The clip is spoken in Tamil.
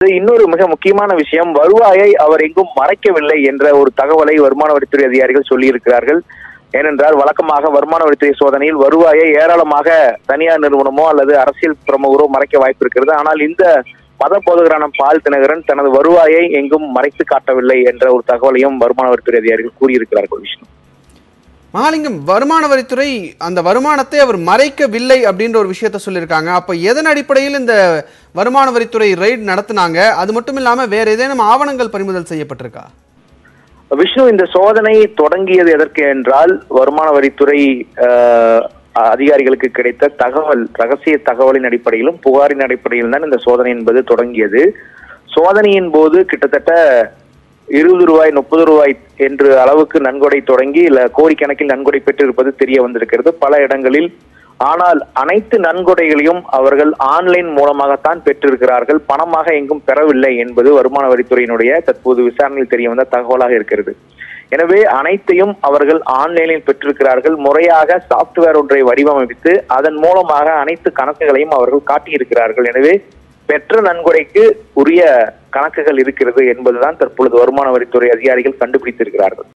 இன்னொரு மிக முக்கியமான விஷயம் வருவாயை அவர் எங்கும் மறைக்கவில்லை என்ற ஒரு தகவலை வருமான வரித்துறை அதிகாரிகள் சொல்லியிருக்கிறார்கள் ஏனென்றால் வழக்கமாக வருமான வரித்துறை சோதனையில் வருவாயை ஏராளமாக தனியார் நிறுவனமோ அல்லது அரசியல் பிரமுகரோ மறைக்க வாய்ப்பு இருக்கிறது ஆனால் இந்த மத போதகரான பால் தினகரன் தனது வருவாயை எங்கும் மறைத்து காட்டவில்லை என்ற ஒரு தகவலையும் வருமான வரித்துறை அதிகாரிகள் கூறியிருக்கிறார்கள் விஷ்ணு மகாலிங்கம் வருமான வரித்துறை அந்த வருமானத்தை அவர் மறைக்கவில்லை அப்படின்ற ஒரு விஷயத்த சொல்லியிருக்காங்க அப்ப எதன் அடிப்படையில் இந்த வருமான வரித்துறை ரெய்ட் நடத்துனாங்க அது மட்டும் இல்லாம வேற ஏதேனும் ஆவணங்கள் பறிமுதல் செய்யப்பட்டிருக்கா விஷ்ணு இந்த சோதனை தொடங்கியது எதற்கு என்றால் வருமான வரித்துறை அஹ், அதிகாரிகளுக்கு கிடைத்த தகவல் ரகசிய தகவலின் அடிப்படையிலும் புகாரின் அடிப்படையில் தான் இந்த சோதனை என்பது தொடங்கியது சோதனையின் போது கிட்டத்தட்ட இருபது ரூபாய் முப்பது ரூபாய் என்று அளவுக்கு நன்கொடை தொடங்கி இல்ல கோடிக்கணக்கில் நன்கொடை பெற்றிருப்பது தெரிய வந்திருக்கிறது பல இடங்களில் ஆனால் அனைத்து நன்கொடைகளையும் அவர்கள் ஆன்லைன் மூலமாகத்தான் பெற்றிருக்கிறார்கள் பணமாக எங்கும் பெறவில்லை என்பது வருமான வரித்துறையினுடைய தற்போது விசாரணையில் தெரிய வந்த தகவலாக இருக்கிறது எனவே அனைத்தையும் அவர்கள் ஆன்லைனில் பெற்றிருக்கிறார்கள் முறையாக சாப்ட்வேர் ஒன்றை வடிவமைத்து அதன் மூலமாக அனைத்து கணக்குகளையும் அவர்கள் காட்டியிருக்கிறார்கள் எனவே பெற்ற நன்கொடைக்கு உரிய கணக்குகள் இருக்கிறது என்பதுதான் தற்பொழுது வருமான வரித்துறை அதிகாரிகள் கண்டுபிடித்திருக்கிறார்கள்